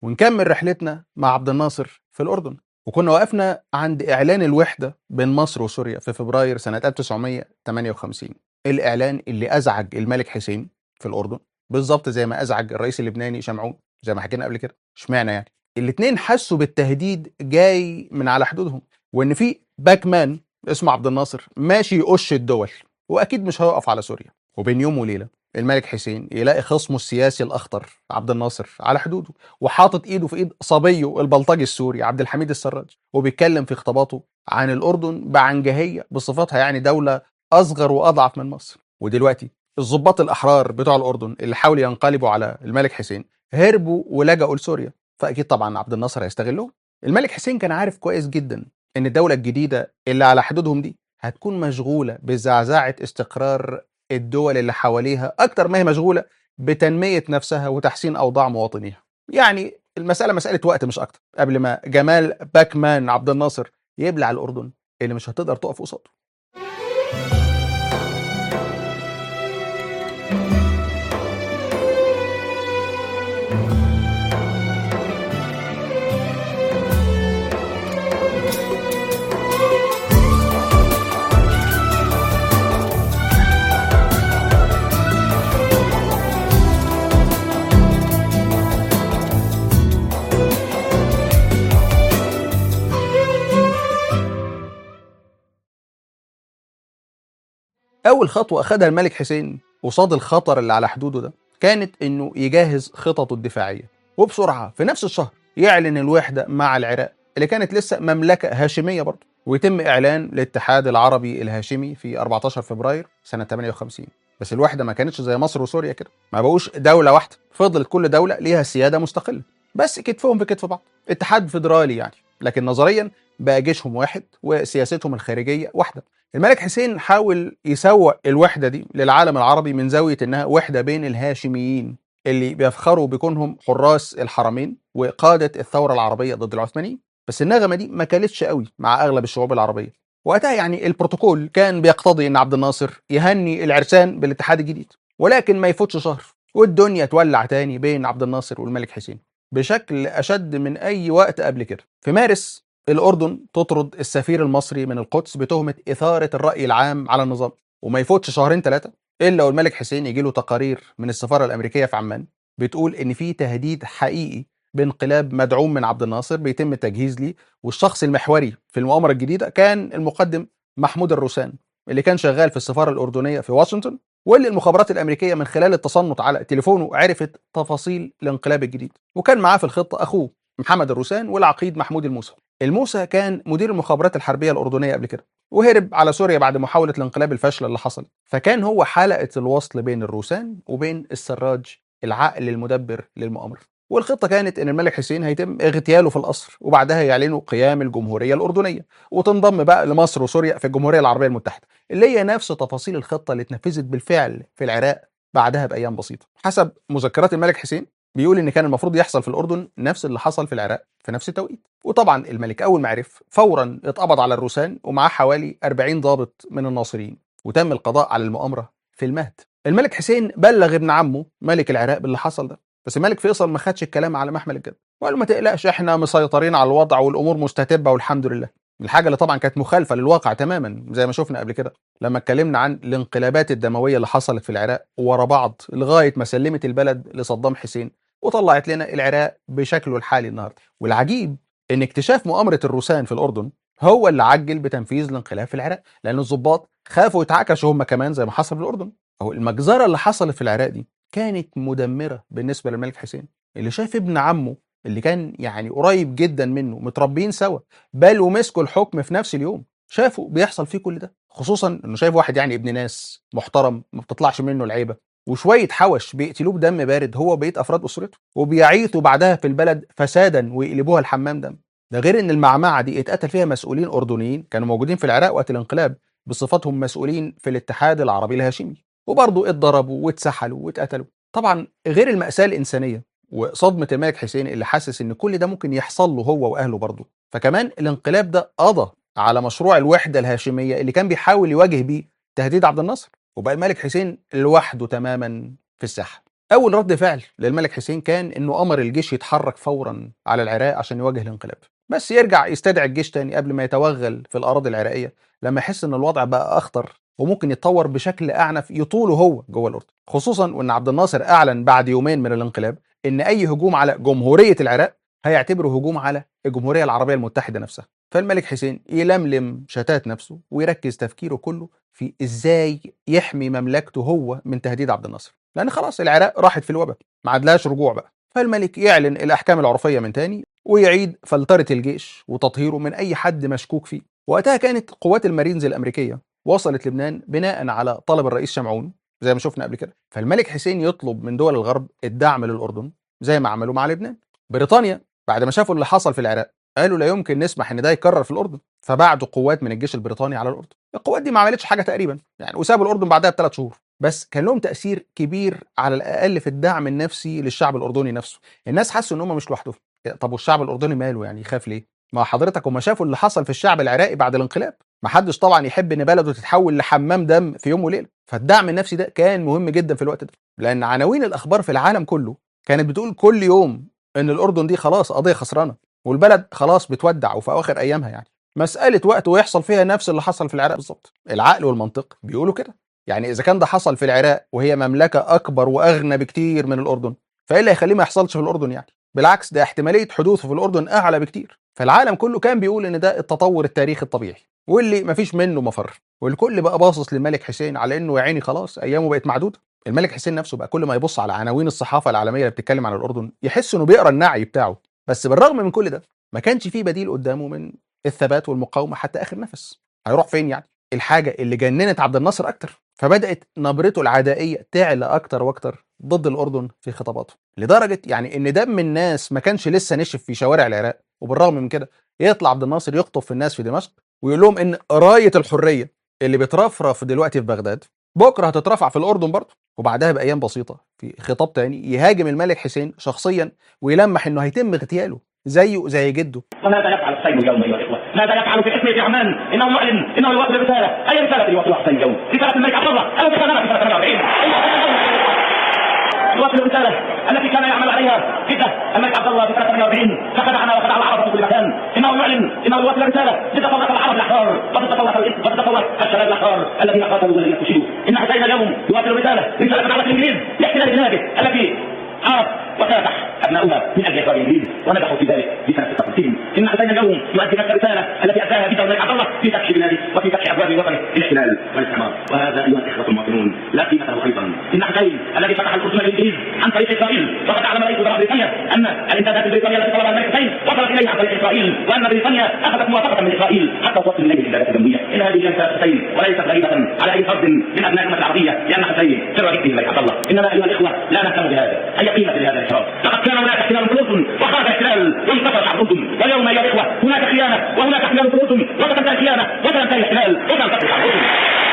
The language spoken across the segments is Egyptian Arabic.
ونكمل رحلتنا مع عبد الناصر في الأردن وكنا وقفنا عند إعلان الوحدة بين مصر وسوريا في فبراير سنة 1958 الإعلان اللي أزعج الملك حسين في الأردن بالظبط زي ما أزعج الرئيس اللبناني شمعون زي ما حكينا قبل كده اشمعنى يعني الاتنين حسوا بالتهديد جاي من على حدودهم وإن في باك مان اسمه عبد الناصر ماشي يقش الدول وأكيد مش هيقف على سوريا وبين يوم وليلة الملك حسين يلاقي خصمه السياسي الأخطر عبد الناصر على حدوده وحاطط إيده في إيد صبيه البلطجي السوري عبد الحميد السراج وبيتكلم في خطاباته عن الأردن بعنجهية بصفتها يعني دولة أصغر وأضعف من مصر ودلوقتي الضباط الأحرار بتوع الأردن اللي حاولوا ينقلبوا على الملك حسين هربوا ولجأوا لسوريا فأكيد طبعا عبد الناصر هيستغلهم الملك حسين كان عارف كويس جدا إن الدولة الجديدة اللي على حدودهم دي هتكون مشغولة بزعزعة استقرار الدول اللي حواليها أكتر ما هي مشغولة بتنمية نفسها وتحسين أوضاع مواطنيها يعني المسألة مسألة وقت مش أكتر قبل ما جمال باكمان عبد الناصر يبلع الأردن اللي مش هتقدر تقف قصاده أول خطوة أخدها الملك حسين قصاد الخطر اللي على حدوده ده كانت إنه يجهز خططه الدفاعية وبسرعة في نفس الشهر يعلن الوحدة مع العراق اللي كانت لسه مملكة هاشمية برضه ويتم إعلان الاتحاد العربي الهاشمي في 14 فبراير سنة 58 بس الوحدة ما كانتش زي مصر وسوريا كده ما بقوش دولة واحدة فضلت كل دولة ليها سيادة مستقلة بس كتفهم في كتف بعض اتحاد فيدرالي يعني لكن نظريا بقى جيشهم واحد وسياستهم الخارجية واحدة الملك حسين حاول يسوق الوحدة دي للعالم العربي من زاوية إنها وحدة بين الهاشميين اللي بيفخروا بكونهم حراس الحرمين وقادة الثورة العربية ضد العثمانيين بس النغمة دي ما كانتش قوي مع أغلب الشعوب العربية وقتها يعني البروتوكول كان بيقتضي إن عبد الناصر يهني العرسان بالاتحاد الجديد ولكن ما يفوتش شهر والدنيا تولع تاني بين عبد الناصر والملك حسين بشكل أشد من أي وقت قبل كده في مارس الأردن تطرد السفير المصري من القدس بتهمة إثارة الرأي العام على النظام وما يفوتش شهرين ثلاثة إلا والملك حسين يجي له تقارير من السفارة الأمريكية في عمان بتقول إن في تهديد حقيقي بانقلاب مدعوم من عبد الناصر بيتم التجهيز ليه والشخص المحوري في المؤامرة الجديدة كان المقدم محمود الروسان اللي كان شغال في السفارة الأردنية في واشنطن واللي المخابرات الأمريكية من خلال التصنت على تليفونه عرفت تفاصيل الانقلاب الجديد وكان معاه في الخطة أخوه محمد الروسان والعقيد محمود الموسى الموسى كان مدير المخابرات الحربية الأردنية قبل كده وهرب على سوريا بعد محاولة الانقلاب الفاشلة اللي حصل فكان هو حلقة الوصل بين الروسان وبين السراج العقل المدبر للمؤامرة والخطة كانت إن الملك حسين هيتم اغتياله في القصر وبعدها يعلنوا قيام الجمهورية الأردنية وتنضم بقى لمصر وسوريا في الجمهورية العربية المتحدة اللي هي نفس تفاصيل الخطة اللي اتنفذت بالفعل في العراق بعدها بأيام بسيطة حسب مذكرات الملك حسين بيقول ان كان المفروض يحصل في الاردن نفس اللي حصل في العراق في نفس التوقيت وطبعا الملك اول ما عرف فورا اتقبض على الروسان ومعاه حوالي 40 ضابط من الناصريين وتم القضاء على المؤامره في المهد الملك حسين بلغ ابن عمه ملك العراق باللي حصل ده بس الملك فيصل ما خدش الكلام على محمل الجد وقال له ما تقلقش احنا مسيطرين على الوضع والامور مستتبه والحمد لله الحاجه اللي طبعا كانت مخالفه للواقع تماما زي ما شفنا قبل كده لما اتكلمنا عن الانقلابات الدمويه اللي حصلت في العراق ورا بعض لغايه ما سلمت البلد لصدام حسين وطلعت لنا العراق بشكله الحالي النهارده والعجيب ان اكتشاف مؤامره الروسان في الاردن هو اللي عجل بتنفيذ الانقلاب في العراق لان الضباط خافوا يتعكشوا هم كمان زي ما حصل في الاردن اهو المجزره اللي حصلت في العراق دي كانت مدمره بالنسبه للملك حسين اللي شاف ابن عمه اللي كان يعني قريب جدا منه متربيين سوا بل ومسكوا الحكم في نفس اليوم شافوا بيحصل فيه كل ده خصوصا انه شايف واحد يعني ابن ناس محترم ما بتطلعش منه العيبه وشويه حوش بيقتلوه بدم بارد هو وبقيه افراد اسرته وبيعيثوا بعدها في البلد فسادا ويقلبوها الحمام دم ده غير ان المعمعه دي اتقتل فيها مسؤولين اردنيين كانوا موجودين في العراق وقت الانقلاب بصفتهم مسؤولين في الاتحاد العربي الهاشمي وبرضه اتضربوا واتسحلوا واتقتلوا طبعا غير المأساة الإنسانية وصدمة الملك حسين اللي حاسس إن كل ده ممكن يحصل له هو وأهله برضه فكمان الانقلاب ده قضى على مشروع الوحدة الهاشمية اللي كان بيحاول يواجه بيه تهديد عبد الناصر وبقى الملك حسين لوحده تماما في الساحة اول رد فعل للملك حسين كان انه امر الجيش يتحرك فورا على العراق عشان يواجه الانقلاب بس يرجع يستدعي الجيش تاني قبل ما يتوغل في الاراضي العراقيه لما يحس ان الوضع بقى اخطر وممكن يتطور بشكل اعنف يطوله هو جوه الاردن خصوصا وان عبد الناصر اعلن بعد يومين من الانقلاب ان اي هجوم على جمهوريه العراق هيعتبره هجوم على الجمهوريه العربيه المتحده نفسها فالملك حسين يلملم شتات نفسه ويركز تفكيره كله في ازاي يحمي مملكته هو من تهديد عبد الناصر لان خلاص العراق راحت في الوباء ما عادلهاش رجوع بقى فالملك يعلن الاحكام العرفيه من تاني ويعيد فلتره الجيش وتطهيره من اي حد مشكوك فيه وقتها كانت قوات المارينز الامريكيه وصلت لبنان بناء على طلب الرئيس شمعون زي ما شفنا قبل كده فالملك حسين يطلب من دول الغرب الدعم للاردن زي ما عملوا مع لبنان بريطانيا بعد ما شافوا اللي حصل في العراق قالوا لا يمكن نسمح ان ده يتكرر في الاردن فبعتوا قوات من الجيش البريطاني على الاردن القوات دي ما عملتش حاجه تقريبا يعني وسابوا الاردن بعدها بثلاث شهور بس كان لهم تاثير كبير على الاقل في الدعم النفسي للشعب الاردني نفسه الناس حسوا ان هم مش لوحدهم طب والشعب الاردني ماله يعني يخاف ليه ما حضرتك هم شافوا اللي حصل في الشعب العراقي بعد الانقلاب ما حدش طبعا يحب ان بلده تتحول لحمام دم في يوم وليله فالدعم النفسي ده كان مهم جدا في الوقت ده لان عناوين الاخبار في العالم كله كانت بتقول كل يوم ان الاردن دي خلاص قضيه خسرانه والبلد خلاص بتودع وفي اواخر ايامها يعني مساله وقت ويحصل فيها نفس اللي حصل في العراق بالظبط العقل والمنطق بيقولوا كده يعني اذا كان ده حصل في العراق وهي مملكه اكبر واغنى بكتير من الاردن فايه اللي هيخليه ما يحصلش في الاردن يعني بالعكس ده احتماليه حدوثه في الاردن اعلى بكتير فالعالم كله كان بيقول ان ده التطور التاريخي الطبيعي واللي مفيش منه مفر والكل بقى باصص للملك حسين على انه يا عيني خلاص ايامه بقت معدوده الملك حسين نفسه بقى كل ما يبص على عناوين الصحافه العالميه اللي بتتكلم عن الاردن يحس انه بيقرا النعي بتاعه بس بالرغم من كل ده ما كانش فيه بديل قدامه من الثبات والمقاومه حتى اخر نفس هيروح فين يعني الحاجه اللي جننت عبد الناصر اكتر فبدات نبرته العدائيه تعلى اكتر واكتر ضد الاردن في خطاباته لدرجه يعني ان دم الناس ما كانش لسه نشف في شوارع العراق وبالرغم من كده يطلع عبد الناصر يخطب في الناس في دمشق ويقول لهم ان رايه الحريه اللي بترفرف دلوقتي في بغداد بكره هتترفع في الاردن برضه وبعدها بايام بسيطه في خطاب تاني يهاجم الملك حسين شخصيا ويلمح انه هيتم اغتياله زيه زي جده وماذا يفعل حسين اليوم ايها الاخوه؟ ماذا يفعل في اسمه عمان؟ انه يعلن انه يواصل الرساله، اي رساله يواصلها حسين اليوم؟ رساله الملك عبد الله التي كان في سنه 48 يواصل الرساله التي كان يعمل عليها جده الملك عبد الله في سنه 48 فخدعنا وخدع العرب في كل مكان انه يعلن انه يواصل الرساله ضد ثوره العرب الاحرار وضد ثوره وضد ثوره الشباب الاحرار الذين قاتلوا ولم يستشهدوا ان حسين اليوم يواصل الرساله رساله على الانجليز لاحتلال بلاده التي عرف وكافح ابناؤها من اجل اخراج الانجليز ونجحوا في ذلك في سنه 56 ان حسين اليوم يؤدي نفس الرساله التي اداها جده الملك عبد الله في فتح بلاده وفي فتح ابواب وطنه للاحتلال والاستعمار وهذا ايها الاخوه المواطنون لا قيمه له ايضا ان حسين الذي فتح الاردن للانجليز عن طريق اسرائيل وقد اعلم رئيس وزراء بريطانيا ان الامدادات البريطانيه التي طلبها الملك حسين وصلت اليه عن طريق اسرائيل وان بريطانيا اخذت موافقه من اسرائيل حتى توصل اليه الامدادات الجنوبيه ان هذه ليست حسين وليست غريبه على اي فرد من ابناء الامه العربيه لان حسين سر جده الملك عبد الله انما ايها الاخوه لا نهتم بهذا اي قيمه لهذا الاشراف لقد كان هناك احتلال في الاردن وخرج احتلال وانتصر شعب الاردن واليوم ايها الاخوه هناك خيانه وهناك احتلال في الاردن وستنتهي الخيانه وسينتهي الاحتلال وسينتصر شعب الاردن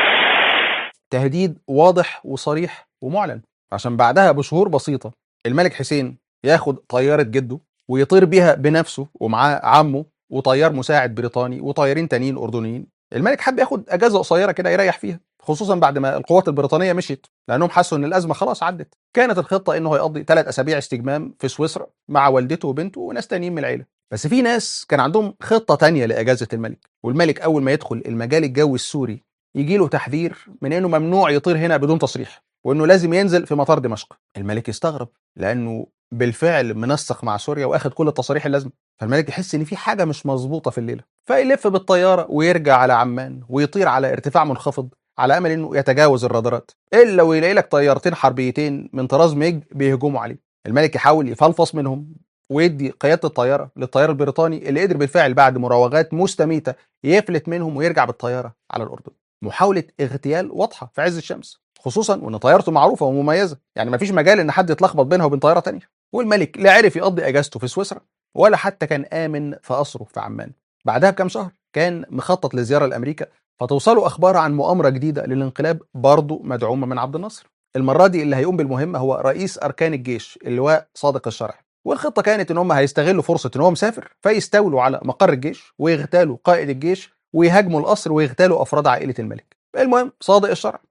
تهديد واضح وصريح ومعلن عشان بعدها بشهور بسيطة الملك حسين ياخد طيارة جده ويطير بيها بنفسه ومعاه عمه وطيار مساعد بريطاني وطيارين تانيين أردنيين الملك حب ياخد أجازة قصيرة كده يريح فيها خصوصا بعد ما القوات البريطانية مشيت لأنهم حسوا إن الأزمة خلاص عدت كانت الخطة إنه هيقضي ثلاث أسابيع استجمام في سويسرا مع والدته وبنته وناس تانيين من العيلة بس في ناس كان عندهم خطة تانية لأجازة الملك والملك أول ما يدخل المجال الجوي السوري يجي له تحذير من انه ممنوع يطير هنا بدون تصريح وانه لازم ينزل في مطار دمشق الملك يستغرب لانه بالفعل منسق مع سوريا واخد كل التصاريح اللازمه فالملك يحس ان في حاجه مش مظبوطه في الليله فيلف بالطياره ويرجع على عمان ويطير على ارتفاع منخفض على امل انه يتجاوز الرادارات الا ويلاقي لك طيارتين حربيتين من طراز ميج بيهجموا عليه الملك يحاول يفلفص منهم ويدي قياده الطياره للطيار البريطاني اللي قدر بالفعل بعد مراوغات مستميته يفلت منهم ويرجع بالطياره على الاردن محاوله اغتيال واضحه في عز الشمس خصوصا وان طيارته معروفه ومميزه يعني مفيش مجال ان حد يتلخبط بينها وبين طياره تانية والملك لا عرف يقضي اجازته في سويسرا ولا حتى كان امن في قصره في عمان بعدها بكام شهر كان مخطط لزياره لامريكا فتوصله اخبار عن مؤامره جديده للانقلاب برضه مدعومه من عبد الناصر المره دي اللي هيقوم بالمهمه هو رئيس اركان الجيش اللواء صادق الشرعي والخطه كانت ان هم هيستغلوا فرصه ان هو مسافر فيستولوا على مقر الجيش ويغتالوا قائد الجيش ويهاجموا القصر ويغتالوا افراد عائله الملك المهم صادق الشرع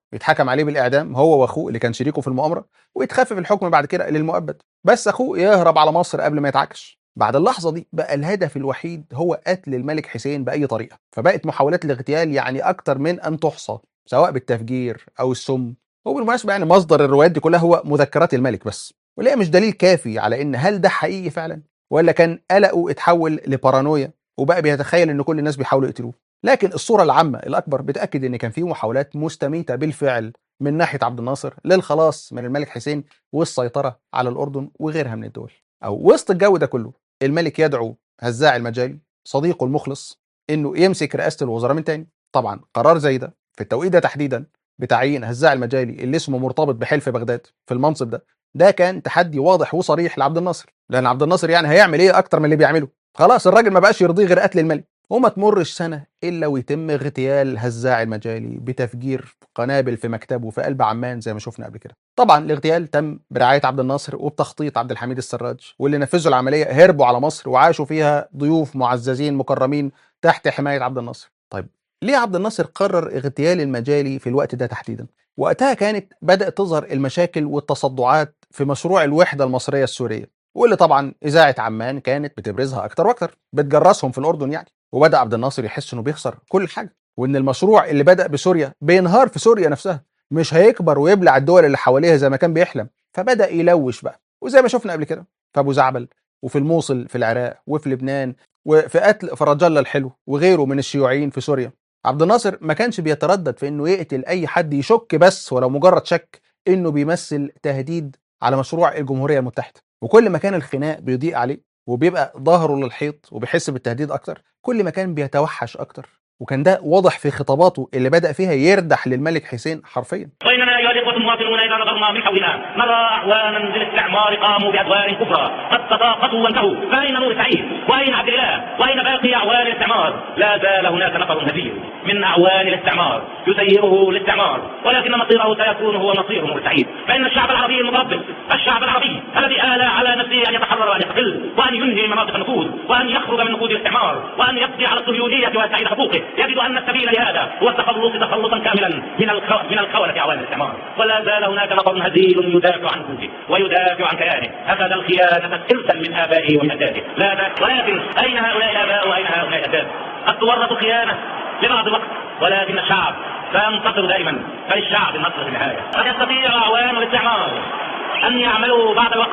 يتحكم عليه بالاعدام هو واخوه اللي كان شريكه في المؤامره ويتخفف الحكم بعد كده للمؤبد بس اخوه يهرب على مصر قبل ما يتعكش بعد اللحظه دي بقى الهدف الوحيد هو قتل الملك حسين باي طريقه فبقت محاولات الاغتيال يعني اكتر من ان تحصى سواء بالتفجير او السم وبالمناسبه يعني مصدر الروايات دي كلها هو مذكرات الملك بس ولا مش دليل كافي على ان هل ده حقيقي فعلا ولا كان قلقه اتحول لبارانويا وبقى بيتخيل ان كل الناس بيحاولوا يقتلوه لكن الصوره العامه الاكبر بتاكد ان كان في محاولات مستميته بالفعل من ناحيه عبد الناصر للخلاص من الملك حسين والسيطره على الاردن وغيرها من الدول او وسط الجو ده كله الملك يدعو هزاع المجالي صديقه المخلص انه يمسك رئاسه الوزراء من تاني طبعا قرار زي ده في التوقيت ده تحديدا بتعيين هزاع المجالي اللي اسمه مرتبط بحلف بغداد في المنصب ده ده كان تحدي واضح وصريح لعبد الناصر لان عبد الناصر يعني هيعمل ايه اكتر من اللي بيعمله خلاص الراجل ما بقاش يرضيه غير قتل الملك وما تمرش سنة إلا ويتم اغتيال هزاع المجالي بتفجير قنابل في مكتبه في قلب عمان زي ما شفنا قبل كده طبعا الاغتيال تم برعاية عبد الناصر وبتخطيط عبد الحميد السراج واللي نفذوا العملية هربوا على مصر وعاشوا فيها ضيوف معززين مكرمين تحت حماية عبد الناصر طيب ليه عبد الناصر قرر اغتيال المجالي في الوقت ده تحديدا وقتها كانت بدأت تظهر المشاكل والتصدعات في مشروع الوحدة المصرية السورية واللي طبعا إذاعة عمان كانت بتبرزها أكتر وأكتر بتجرسهم في الأردن يعني وبدأ عبد الناصر يحس إنه بيخسر كل حاجة وإن المشروع اللي بدأ بسوريا بينهار في سوريا نفسها مش هيكبر ويبلع الدول اللي حواليها زي ما كان بيحلم فبدأ يلوش بقى وزي ما شفنا قبل كده في أبو زعبل وفي الموصل في العراق وفي لبنان وفي قتل فرج الله الحلو وغيره من الشيوعيين في سوريا عبد الناصر ما كانش بيتردد في انه يقتل اي حد يشك بس ولو مجرد شك انه بيمثل تهديد على مشروع الجمهوريه المتحده وكل ما كان الخناق بيضيق عليه وبيبقى ظهره للحيط وبيحس بالتهديد اكتر كل ما كان بيتوحش اكتر وكان ده واضح في خطاباته اللي بدا فيها يردح للملك حسين حرفيا وإننا أيها الإخوة المواطنون إذا نظرنا من حولنا نرى أعوانا للاستعمار قاموا بأدوار كبرى قد تساقطوا وانتهوا فأين نور سعيد؟ وأين عبد الله؟ وأين باقي أعوان الاستعمار؟ لا زال هناك نفر هزيل من أعوان الاستعمار يسيره الاستعمار ولكن مصيره سيكون هو مصير نور سعيد فإن الشعب العربي المتربص الشعب العربي الذي آلى على نفسه أن يتحرر وأن يستقل وأن ينهي مناطق النفوذ وأن يخرج من نفوذ الاستعمار وأن يقضي على الصهيونية ويستعيد حقوقه يجد أن السبيل لهذا هو التخلص تخلصا كاملا من الخو... من الخونة أعوان الاستعمار ولا زال هناك نفر هزيل يدافع عن كنفه ويدافع عن كيانه أخذ الخيانة إرثا من آبائه ومن أجداده لا ذاك ولكن أين هؤلاء الآباء وأين هؤلاء الأجداد قد تورط خيانة لبعض الوقت ولكن الشعب سينتصر دائما فللشعب النصر في النهاية قد يستطيع أعوان الاستعمار أن يعملوا بعض الوقت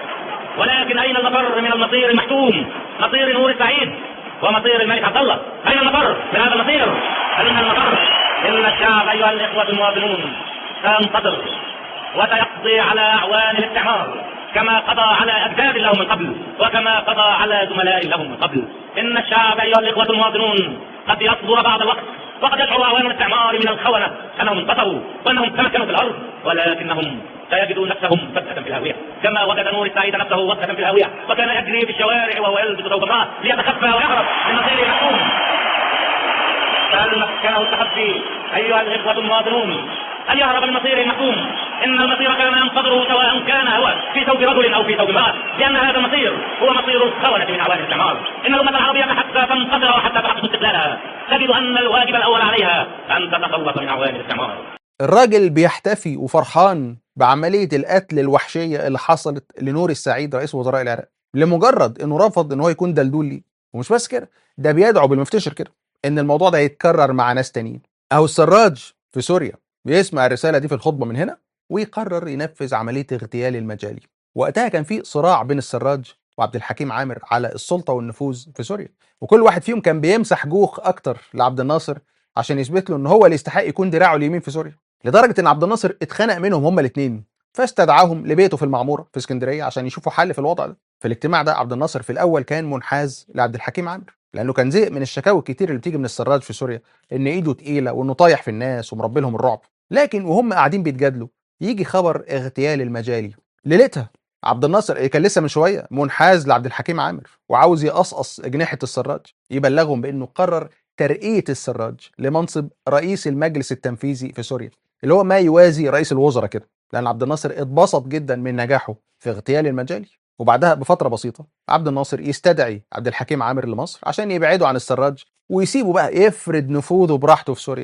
ولكن أين المفر من المصير المحتوم مصير نور السعيد ومصير الملك عبد الله أين المفر من هذا المصير أين المفر إن الشعب أيها الإخوة المواطنون سينتصر وسيقضي على أعوان الاستعمار كما قضى على أجداد له من قبل وكما قضى على زملاء له من قبل إن الشعب أيها الإخوة المواطنون قد يصدر بعض الوقت وقد يشعر أعوان الاستعمار من الخونة أنهم انتصروا وأنهم تمكنوا في الأرض ولكنهم سيجدون نفسهم فجأة في الهاوية كما وجد نور السعيد نفسه وجهة في الهاوية وكان يجري في الشوارع وهو يلبس ثوب امرأة ليتخفى ويهرب من مصيره المحكوم فهل مكنه التخفي أيها الإخوة المواطنون أن يهرب من مصيره المحكوم إن المصير كان ينتظره سواء كان هو في ثوب رجل أو في ثوب امرأة لأن هذا المصير هو مصير الخونة من أعوان الاستعمار إن الأمة العربية حتى تنتصر وحتى تحقق استقلالها تجد أن الواجب الأول عليها أن تتخلص من أعوان الاستعمار الراجل بيحتفي وفرحان بعملية القتل الوحشية اللي حصلت لنور السعيد رئيس وزراء العراق لمجرد انه رفض ان هو يكون دلدول ليه ومش بس كده ده بيدعو بالمفتشر كده ان الموضوع ده يتكرر مع ناس تانيين اهو السراج في سوريا بيسمع الرسالة دي في الخطبة من هنا ويقرر ينفذ عملية اغتيال المجالي وقتها كان في صراع بين السراج وعبد الحكيم عامر على السلطة والنفوذ في سوريا وكل واحد فيهم كان بيمسح جوخ اكتر لعبد الناصر عشان يثبت له ان هو اللي يستحق يكون دراعه اليمين في سوريا لدرجه ان عبد الناصر اتخانق منهم هما الاثنين فاستدعاهم لبيته في المعموره في اسكندريه عشان يشوفوا حل في الوضع ده في الاجتماع ده عبد الناصر في الاول كان منحاز لعبد الحكيم عامر لانه كان زهق من الشكاوى الكتير اللي بتيجي من السراج في سوريا ان ايده تقيله وانه طايح في الناس ومربي لهم الرعب لكن وهم قاعدين بيتجادلوا يجي خبر اغتيال المجالي ليلتها عبد الناصر اللي كان لسه من شويه منحاز لعبد الحكيم عامر وعاوز يقصقص اجنحه السراج يبلغهم بانه قرر ترقيه السراج لمنصب رئيس المجلس التنفيذي في سوريا اللي هو ما يوازي رئيس الوزراء كده لان عبد الناصر اتبسط جدا من نجاحه في اغتيال المجالي وبعدها بفتره بسيطه عبد الناصر يستدعي عبد الحكيم عامر لمصر عشان يبعده عن السراج ويسيبه بقى يفرد نفوذه براحته في سوريا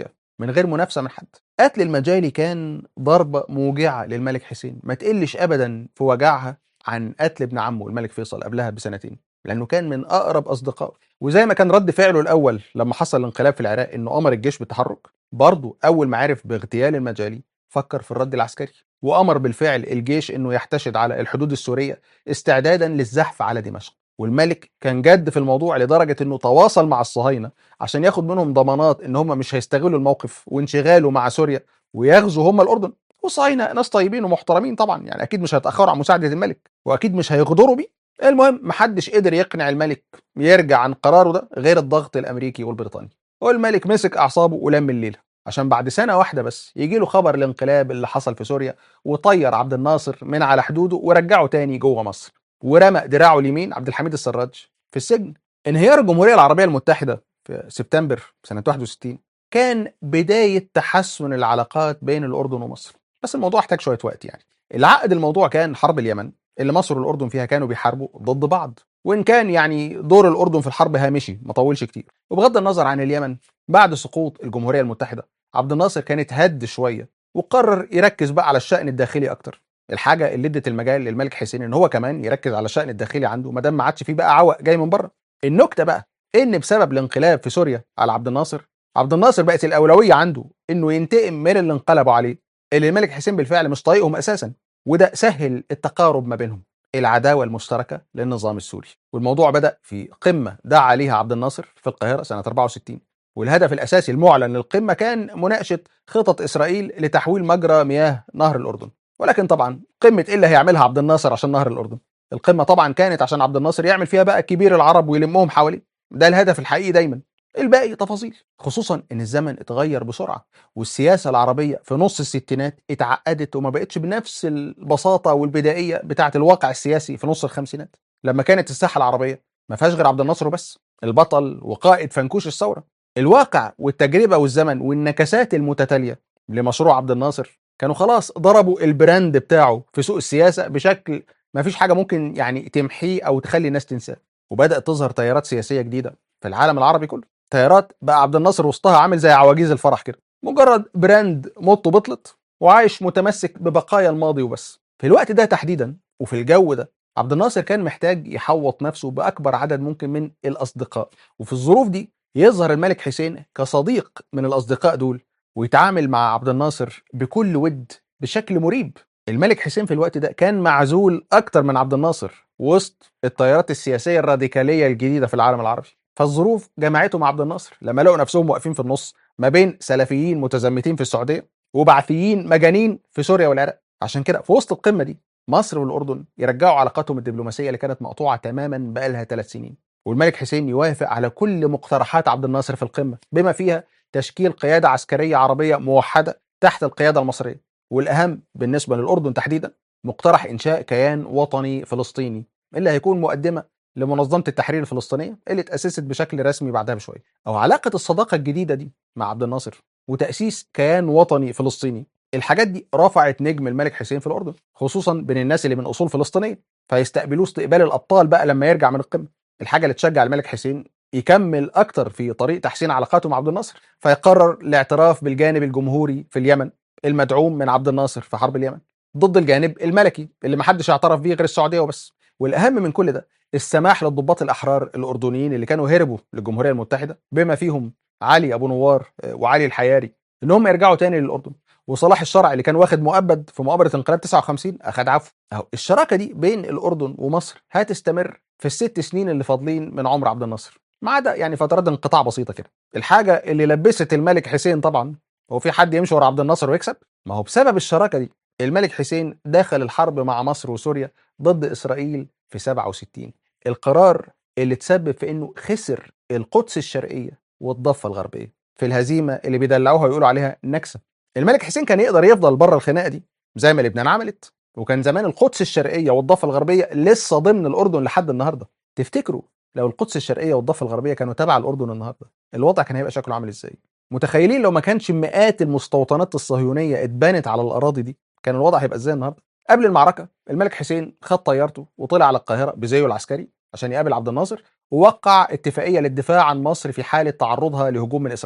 من غير منافسه من حد قتل المجالي كان ضربه موجعه للملك حسين ما تقلش ابدا في وجعها عن قتل ابن عمه الملك فيصل قبلها بسنتين لانه كان من اقرب اصدقائه وزي ما كان رد فعله الاول لما حصل الانقلاب في العراق انه امر الجيش بالتحرك برضه اول ما عرف باغتيال المجالي فكر في الرد العسكري وامر بالفعل الجيش انه يحتشد على الحدود السوريه استعدادا للزحف على دمشق والملك كان جد في الموضوع لدرجه انه تواصل مع الصهاينه عشان ياخد منهم ضمانات ان هم مش هيستغلوا الموقف وانشغاله مع سوريا ويغزوا هم الاردن والصهاينه ناس طيبين ومحترمين طبعا يعني اكيد مش هيتاخروا عن مساعده الملك واكيد مش هيغدروا بيه المهم محدش قدر يقنع الملك يرجع عن قراره ده غير الضغط الامريكي والبريطاني والملك مسك اعصابه ولم الليله عشان بعد سنه واحده بس يجي له خبر الانقلاب اللي حصل في سوريا وطير عبد الناصر من على حدوده ورجعه تاني جوه مصر ورمى دراعه اليمين عبد الحميد السراج في السجن انهيار الجمهوريه العربيه المتحده في سبتمبر سنه 61 كان بدايه تحسن العلاقات بين الاردن ومصر بس الموضوع احتاج شويه وقت يعني العقد الموضوع كان حرب اليمن اللي مصر والاردن فيها كانوا بيحاربوا ضد بعض وان كان يعني دور الاردن في الحرب هامشي ما طولش كتير وبغض النظر عن اليمن بعد سقوط الجمهوريه المتحده عبد الناصر كان اتهد شويه وقرر يركز بقى على الشان الداخلي اكتر الحاجه اللي ادت المجال للملك حسين ان هو كمان يركز على الشان الداخلي عنده ما دام ما عادش فيه بقى عوق جاي من بره النكته بقى ان بسبب الانقلاب في سوريا على عبد الناصر عبد الناصر بقت الاولويه عنده انه ينتقم من اللي انقلبوا عليه اللي الملك حسين بالفعل مش طايقهم اساسا وده سهل التقارب ما بينهم العداوه المشتركه للنظام السوري والموضوع بدا في قمه دعا عليها عبد الناصر في القاهره سنه 64 والهدف الاساسي المعلن للقمه كان مناقشه خطط اسرائيل لتحويل مجرى مياه نهر الاردن ولكن طبعا قمه ايه اللي هيعملها عبد الناصر عشان نهر الاردن القمه طبعا كانت عشان عبد الناصر يعمل فيها بقى كبير العرب ويلمهم حواليه ده الهدف الحقيقي دايما الباقي تفاصيل خصوصا ان الزمن اتغير بسرعه والسياسه العربيه في نص الستينات اتعقدت وما بقتش بنفس البساطه والبدائيه بتاعه الواقع السياسي في نص الخمسينات لما كانت الساحه العربيه ما فيهاش غير عبد الناصر وبس البطل وقائد فنكوش الثوره الواقع والتجربه والزمن والنكسات المتتاليه لمشروع عبد الناصر كانوا خلاص ضربوا البراند بتاعه في سوق السياسه بشكل ما فيش حاجه ممكن يعني تمحيه او تخلي الناس تنساه وبدات تظهر تيارات سياسيه جديده في العالم العربي كله تيارات بقى عبد الناصر وسطها عامل زي عواجيز الفرح كده مجرد براند موته بطلت وعايش متمسك ببقايا الماضي وبس في الوقت ده تحديدا وفي الجو ده عبد الناصر كان محتاج يحوط نفسه باكبر عدد ممكن من الاصدقاء وفي الظروف دي يظهر الملك حسين كصديق من الاصدقاء دول ويتعامل مع عبد الناصر بكل ود بشكل مريب الملك حسين في الوقت ده كان معزول اكتر من عبد الناصر وسط التيارات السياسيه الراديكاليه الجديده في العالم العربي فالظروف جمعته مع عبد الناصر لما لقوا نفسهم واقفين في النص ما بين سلفيين متزمتين في السعوديه وبعثيين مجانين في سوريا والعراق عشان كده في وسط القمه دي مصر والاردن يرجعوا علاقاتهم الدبلوماسيه اللي كانت مقطوعه تماما بقالها ثلاث سنين والملك حسين يوافق على كل مقترحات عبد الناصر في القمه بما فيها تشكيل قياده عسكريه عربيه موحده تحت القياده المصريه والاهم بالنسبه للاردن تحديدا مقترح انشاء كيان وطني فلسطيني اللي هيكون مقدمه لمنظمه التحرير الفلسطينيه اللي اتاسست بشكل رسمي بعدها بشويه او علاقه الصداقه الجديده دي مع عبد الناصر وتاسيس كيان وطني فلسطيني الحاجات دي رفعت نجم الملك حسين في الاردن خصوصا بين الناس اللي من اصول فلسطينيه فيستقبلوه استقبال الابطال بقى لما يرجع من القمه الحاجه اللي تشجع الملك حسين يكمل اكتر في طريق تحسين علاقاته مع عبد الناصر فيقرر الاعتراف بالجانب الجمهوري في اليمن المدعوم من عبد الناصر في حرب اليمن ضد الجانب الملكي اللي محدش اعترف بيه غير السعوديه وبس والاهم من كل ده السماح للضباط الاحرار الاردنيين اللي كانوا هربوا للجمهوريه المتحده بما فيهم علي ابو نوار وعلي الحياري ان هم يرجعوا تاني للاردن وصلاح الشرع اللي كان واخد مؤبد في مؤامره انقلاب 59 اخد عفو اهو الشراكه دي بين الاردن ومصر هتستمر في الست سنين اللي فاضلين من عمر عبد الناصر ما عدا يعني فترات انقطاع بسيطه كده الحاجه اللي لبست الملك حسين طبعا هو في حد يمشي ورا عبد الناصر ويكسب ما هو بسبب الشراكه دي الملك حسين دخل الحرب مع مصر وسوريا ضد اسرائيل في 67 القرار اللي تسبب في انه خسر القدس الشرقيه والضفه الغربيه في الهزيمه اللي بيدلعوها ويقولوا عليها نكسه الملك حسين كان يقدر يفضل بره الخناقه دي زي ما لبنان عملت وكان زمان القدس الشرقيه والضفه الغربيه لسه ضمن الاردن لحد النهارده تفتكروا لو القدس الشرقيه والضفه الغربيه كانوا تبع الاردن النهارده الوضع كان هيبقى شكله عامل ازاي متخيلين لو ما كانش مئات المستوطنات الصهيونيه اتبنت على الاراضي دي كان الوضع هيبقى ازاي النهارده قبل المعركه الملك حسين خد طيارته وطلع على القاهره بزيه العسكري عشان يقابل عبد الناصر ووقع اتفاقيه للدفاع عن مصر في حاله تعرضها لهجوم من اسرائيل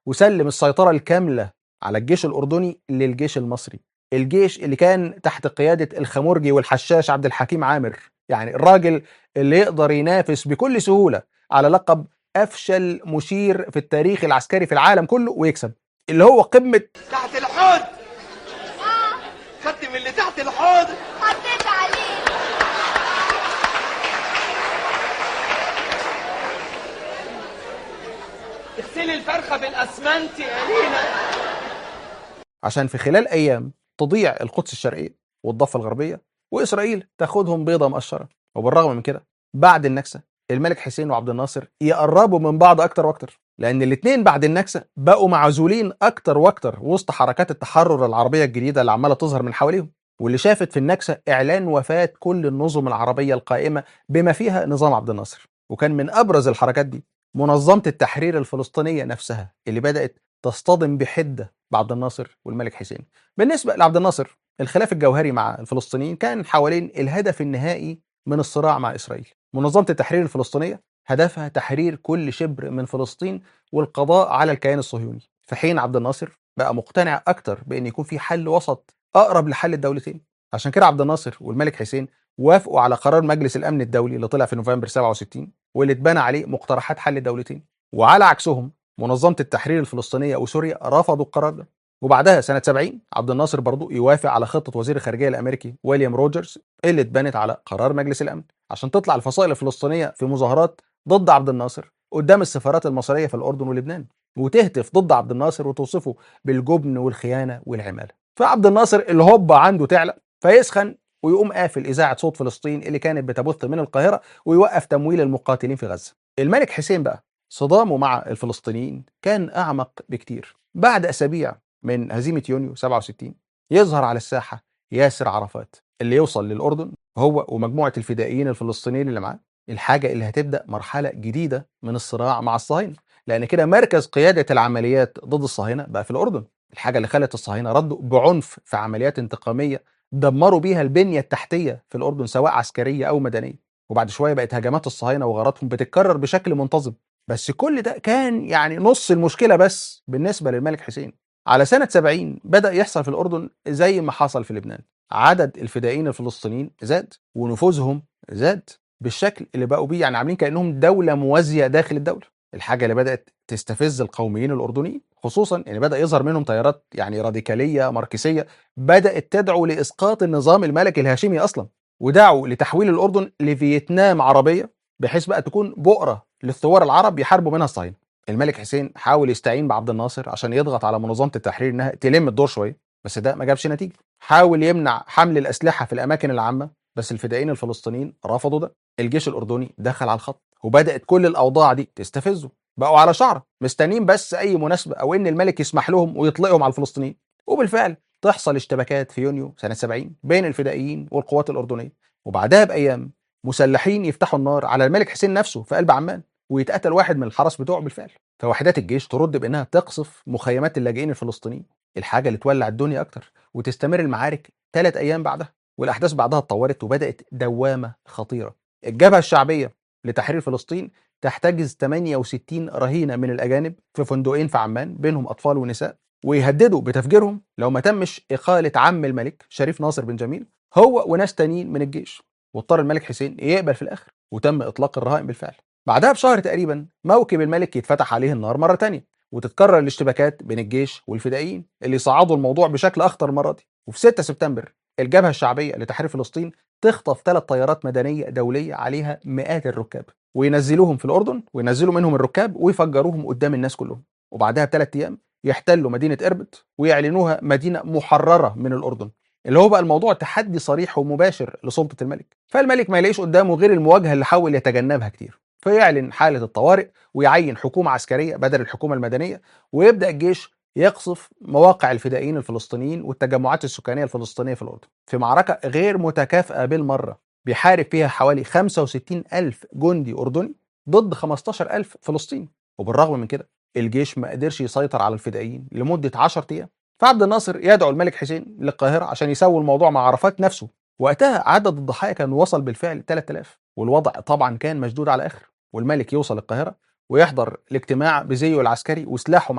وسلم السيطره الكامله على الجيش الاردني للجيش المصري الجيش اللي كان تحت قياده الخمرجي والحشاش عبد الحكيم عامر يعني الراجل اللي يقدر ينافس بكل سهوله على لقب افشل مشير في التاريخ العسكري في العالم كله ويكسب اللي هو قمه تحت الحوض خدت من اللي تحت الحوض حطيت عليه اغسلي الفرخه بالاسمنت يا لينا عشان في خلال ايام تضيع القدس الشرقيه والضفه الغربيه واسرائيل تاخدهم بيضه مقشره وبالرغم من كده بعد النكسه الملك حسين وعبد الناصر يقربوا من بعض اكتر واكتر لان الاثنين بعد النكسه بقوا معزولين اكتر واكتر وسط حركات التحرر العربيه الجديده اللي عماله تظهر من حواليهم واللي شافت في النكسه اعلان وفاه كل النظم العربيه القائمه بما فيها نظام عبد الناصر وكان من ابرز الحركات دي منظمه التحرير الفلسطينيه نفسها اللي بدات تصطدم بحده بعبد الناصر والملك حسين بالنسبه لعبد الناصر الخلاف الجوهري مع الفلسطينيين كان حوالين الهدف النهائي من الصراع مع اسرائيل منظمه التحرير الفلسطينيه هدفها تحرير كل شبر من فلسطين والقضاء على الكيان الصهيوني في حين عبد الناصر بقى مقتنع اكتر بان يكون في حل وسط اقرب لحل الدولتين عشان كده عبد الناصر والملك حسين وافقوا على قرار مجلس الامن الدولي اللي طلع في نوفمبر 67 واللي اتبنى عليه مقترحات حل الدولتين وعلى عكسهم منظمه التحرير الفلسطينيه وسوريا رفضوا القرار ده وبعدها سنه 70 عبد الناصر برضو يوافق على خطه وزير الخارجيه الامريكي ويليام روجرز اللي اتبنت على قرار مجلس الامن عشان تطلع الفصائل الفلسطينيه في مظاهرات ضد عبد الناصر قدام السفارات المصريه في الاردن ولبنان وتهتف ضد عبد الناصر وتوصفه بالجبن والخيانه والعماله فعبد الناصر الهوبه عنده تعلى فيسخن ويقوم قافل اذاعه صوت فلسطين اللي كانت بتبث من القاهره ويوقف تمويل المقاتلين في غزه الملك حسين بقى صدامه مع الفلسطينيين كان اعمق بكتير بعد اسابيع من هزيمه يونيو 67 يظهر على الساحه ياسر عرفات اللي يوصل للاردن هو ومجموعه الفدائيين الفلسطينيين اللي معاه الحاجه اللي هتبدا مرحله جديده من الصراع مع الصهاينه لان كده مركز قياده العمليات ضد الصهاينه بقى في الاردن الحاجه اللي خلت الصهاينه ردوا بعنف في عمليات انتقاميه دمروا بيها البنيه التحتيه في الاردن سواء عسكريه او مدنيه وبعد شويه بقت هجمات الصهاينه وغاراتهم بتتكرر بشكل منتظم بس كل ده كان يعني نص المشكله بس بالنسبه للملك حسين على سنه 70 بدا يحصل في الاردن زي ما حصل في لبنان عدد الفدائيين الفلسطينيين زاد ونفوذهم زاد بالشكل اللي بقوا بيه يعني عاملين كانهم دوله موازيه داخل الدوله الحاجه اللي بدات تستفز القوميين الاردنيين خصوصا ان بدا يظهر منهم تيارات يعني راديكاليه ماركسيه بدات تدعو لاسقاط النظام الملكي الهاشمي اصلا ودعوا لتحويل الاردن لفيتنام عربيه بحيث بقى تكون بؤره للثوار العرب يحاربوا منها الصهاينه الملك حسين حاول يستعين بعبد الناصر عشان يضغط على منظمه التحرير انها تلم الدور شويه بس ده ما جابش نتيجه حاول يمنع حمل الاسلحه في الاماكن العامه بس الفدائيين الفلسطينيين رفضوا ده الجيش الاردني دخل على الخط وبدات كل الاوضاع دي تستفزه بقوا على شعره مستنيين بس اي مناسبه او ان الملك يسمح لهم ويطلقهم على الفلسطينيين وبالفعل تحصل اشتباكات في يونيو سنه 70 بين الفدائيين والقوات الاردنيه وبعدها بايام مسلحين يفتحوا النار على الملك حسين نفسه في قلب عمان ويتقتل واحد من الحرس بتوعه بالفعل فوحدات الجيش ترد بانها تقصف مخيمات اللاجئين الفلسطينيين الحاجه اللي تولع الدنيا اكتر وتستمر المعارك ثلاث ايام بعدها والاحداث بعدها اتطورت وبدات دوامه خطيره الجبهه الشعبيه لتحرير فلسطين تحتجز 68 رهينه من الاجانب في فندقين في عمان بينهم اطفال ونساء ويهددوا بتفجيرهم لو ما تمش اقاله عم الملك شريف ناصر بن جميل هو وناس تانيين من الجيش واضطر الملك حسين يقبل في الاخر وتم اطلاق الرهائن بالفعل بعدها بشهر تقريبا موكب الملك يتفتح عليه النار مره تانية وتتكرر الاشتباكات بين الجيش والفدائيين اللي صعدوا الموضوع بشكل اخطر المره دي وفي 6 سبتمبر الجبهه الشعبيه لتحرير فلسطين تخطف ثلاث طيارات مدنيه دوليه عليها مئات الركاب وينزلوهم في الاردن وينزلوا منهم الركاب ويفجروهم قدام الناس كلهم وبعدها بثلاث ايام يحتلوا مدينه اربد ويعلنوها مدينه محرره من الاردن اللي هو بقى الموضوع تحدي صريح ومباشر لسلطه الملك فالملك ما يلاقيش قدامه غير المواجهه اللي حاول يتجنبها كتير فيعلن حاله الطوارئ ويعين حكومه عسكريه بدل الحكومه المدنيه ويبدا الجيش يقصف مواقع الفدائيين الفلسطينيين والتجمعات السكانيه الفلسطينيه في الاردن في معركه غير متكافئه بالمره بيحارب فيها حوالي 65 ألف جندي أردني ضد 15 ألف فلسطيني وبالرغم من كده الجيش ما قدرش يسيطر على الفدائيين لمدة 10 أيام فعبد الناصر يدعو الملك حسين للقاهرة عشان يسوي الموضوع مع عرفات نفسه وقتها عدد الضحايا كان وصل بالفعل 3000 والوضع طبعا كان مشدود على آخر والملك يوصل القاهرة ويحضر الاجتماع بزيه العسكري وسلاحه معاه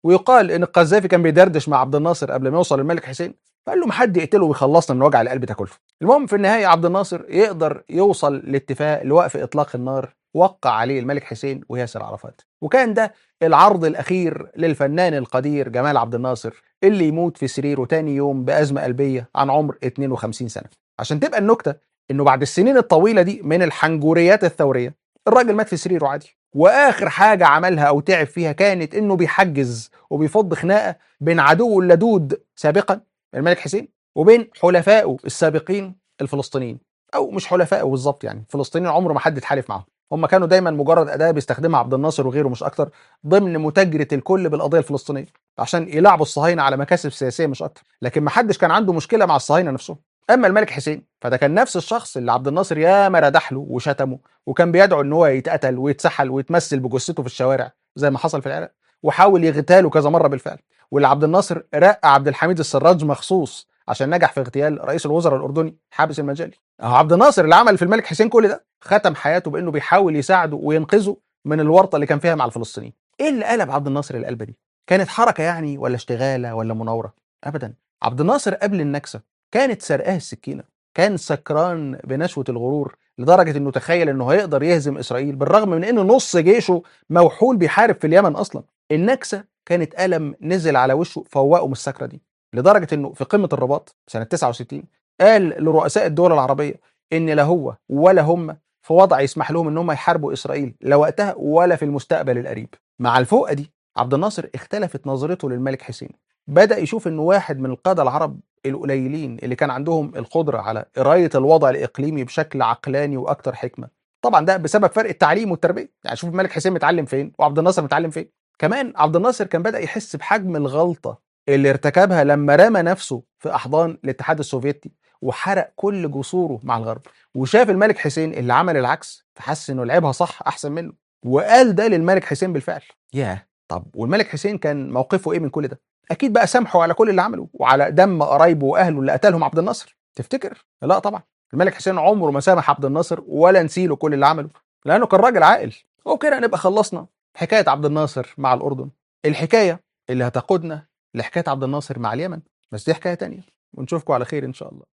ويقال ان القذافي كان بيدردش مع عبد الناصر قبل ما يوصل الملك حسين فقال له ما حد يقتله ويخلصنا من وجع القلب ده كله المهم في النهايه عبد الناصر يقدر يوصل لاتفاق لوقف اطلاق النار وقع عليه الملك حسين وياسر عرفات وكان ده العرض الاخير للفنان القدير جمال عبد الناصر اللي يموت في سريره تاني يوم بازمه قلبيه عن عمر 52 سنه عشان تبقى النكته انه بعد السنين الطويله دي من الحنجوريات الثوريه الراجل مات في سريره عادي واخر حاجه عملها او تعب فيها كانت انه بيحجز وبيفض خناقه بين عدوه اللدود سابقا الملك حسين وبين حلفائه السابقين الفلسطينيين او مش حلفائه بالظبط يعني الفلسطينيين عمره ما حد اتحالف معاهم هم كانوا دايما مجرد اداه بيستخدمها عبد الناصر وغيره مش اكتر ضمن متاجره الكل بالقضيه الفلسطينيه عشان يلعبوا الصهاينه على مكاسب سياسيه مش اكتر لكن ما حدش كان عنده مشكله مع الصهاينه نفسهم اما الملك حسين فده كان نفس الشخص اللي عبد الناصر ياما ردح له وشتمه وكان بيدعو ان هو يتقتل ويتسحل ويتمثل بجثته في الشوارع زي ما حصل في العراق وحاول يغتاله كذا مره بالفعل واللي عبد الناصر رقى عبد الحميد السراج مخصوص عشان نجح في اغتيال رئيس الوزراء الاردني حابس المجالي اهو عبد الناصر اللي عمل في الملك حسين كل ده ختم حياته بانه بيحاول يساعده وينقذه من الورطه اللي كان فيها مع الفلسطينيين ايه اللي قلب عبد الناصر القلبه دي كانت حركه يعني ولا اشتغاله ولا مناوره ابدا عبد الناصر قبل النكسه كانت سرقاه السكينه كان سكران بنشوه الغرور لدرجه انه تخيل انه هيقدر يهزم اسرائيل بالرغم من ان نص جيشه موحول بيحارب في اليمن اصلا النكسه كانت الم نزل على وشه فوقه من السكره دي لدرجه انه في قمه الرباط سنه 69 قال لرؤساء الدول العربيه ان لا هو ولا هم في وضع يسمح لهم ان هم يحاربوا اسرائيل لا وقتها ولا في المستقبل القريب مع الفوقه دي عبد الناصر اختلفت نظرته للملك حسين بدا يشوف انه واحد من القاده العرب القليلين اللي كان عندهم القدره على قرايه الوضع الاقليمي بشكل عقلاني واكثر حكمه طبعا ده بسبب فرق التعليم والتربيه يعني شوف الملك حسين متعلم فين وعبد الناصر متعلم فين كمان عبد الناصر كان بدا يحس بحجم الغلطه اللي ارتكبها لما رمى نفسه في احضان الاتحاد السوفيتي وحرق كل جسوره مع الغرب وشاف الملك حسين اللي عمل العكس فحس انه لعبها صح احسن منه وقال ده للملك حسين بالفعل ياه طب والملك حسين كان موقفه ايه من كل ده اكيد بقى سامحه على كل اللي عمله وعلى دم قرايبه واهله اللي قتلهم عبد الناصر تفتكر لا طبعا الملك حسين عمره ما سامح عبد الناصر ولا نسيله كل اللي عمله لانه كان راجل عاقل وكده نبقى خلصنا حكايه عبد الناصر مع الاردن الحكايه اللي هتقودنا لحكايه عبد الناصر مع اليمن بس دي حكايه تانية ونشوفكم على خير ان شاء الله